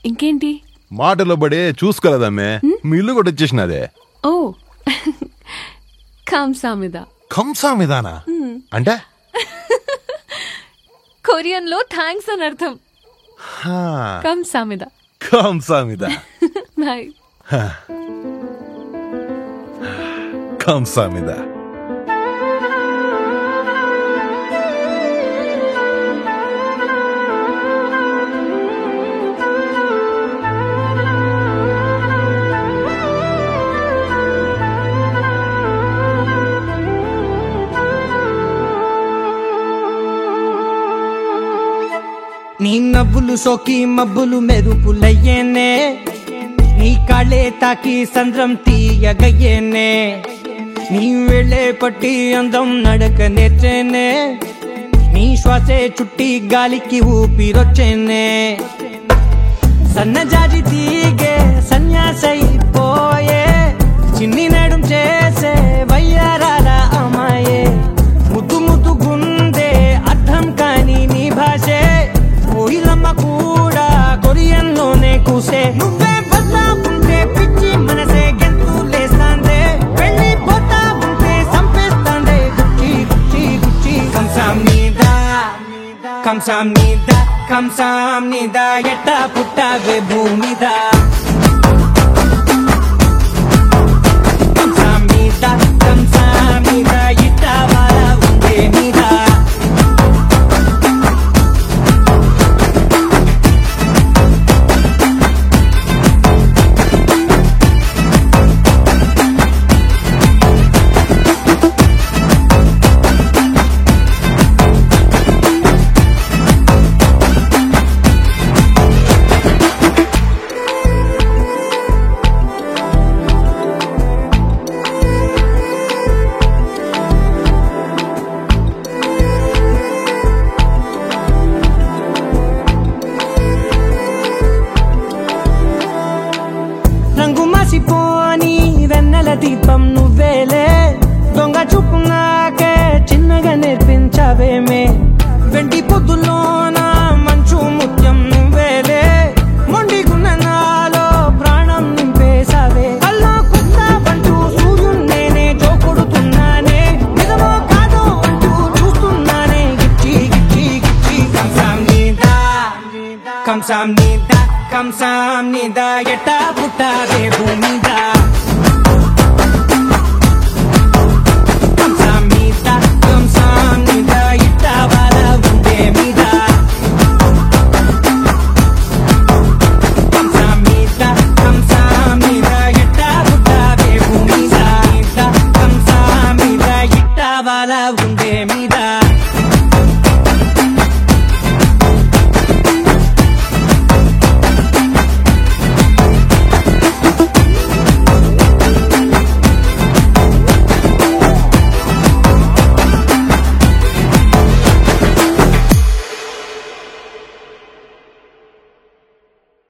ఇంకేంటి మాటలో పడే చూసుకోలేదమ్మే మీ ఇల్లు కూడా వచ్చేసినదే ఓ కాంసామిద కంసా మీదానా అంటే కొరియన్ లో థ్యాంక్స్ అని అర్థం హా, కంసామిద కంసా మీద బాయ్ కంసా మీద నీ నవ్వులు సోకి మబ్బులు మెరుపులయ్యేనే నీ కాళ్ళే తాకి సంద్రం తీయగయ్యేనే నీ వెళ్ళే పట్టి అందం నడక నేర్చేనే నీ శ్వాసే చుట్టి గాలికి ఊపిరొచ్చేనే సన్నజాజి తీగే సన్యాసైపోయే చిన్ని నడుం చేసే వయ్యారాల అమ్మాయే ముద్దు ముద్దు గుందే అర్థం కాని నీ భాషే కోయిలమ్మ కూడా కొరియన్లోనే కూసే నువ్వే బద్లా ఉంటే పిచ్చి మనసే గెంతు లేస్తాందే వెళ్ళిపోతా ఉంటే సంపేస్తాందే గుచ్చి గుచ్చి గుచ్చి కంసాం మీద కంసాం మీద కంసాం మీద ఎట్ట పుట్టావే భూమిద కంసాం మీద కంసాం మీద ఇట్ట వాల ఉండే మీద రంగు మాసిపోని వెన్నెల దీపం నువ్వేలే దొంగ చూపు నాకే చిన్నగా నేర్పించవేమే వెండి పొద్దులోన మంచు ముత్యం నువ్వేలే మొండిగున్న నాలో ప్రాణం నింపేశావే అల్లా కొత్త పంటూ సూర్యుడు నేనే జోకొడుతున్నానే నిజమో కాదో అంటూ చూస్తున్నానే గిచ్చి గిచ్చి గిచ్చి కంసాం మీద కంసాం మీద కంసాం మీద ఎట్ట పుట్టారే భూమిద కంసాం మీద కంసాం మీద ఇట్ట బాల ఉండే మీద కంసాం మీద కంసాం మీద ఎట్ట పుట్టారే భూమిద కంసాం మీద ఇట్ట బాల ఉండే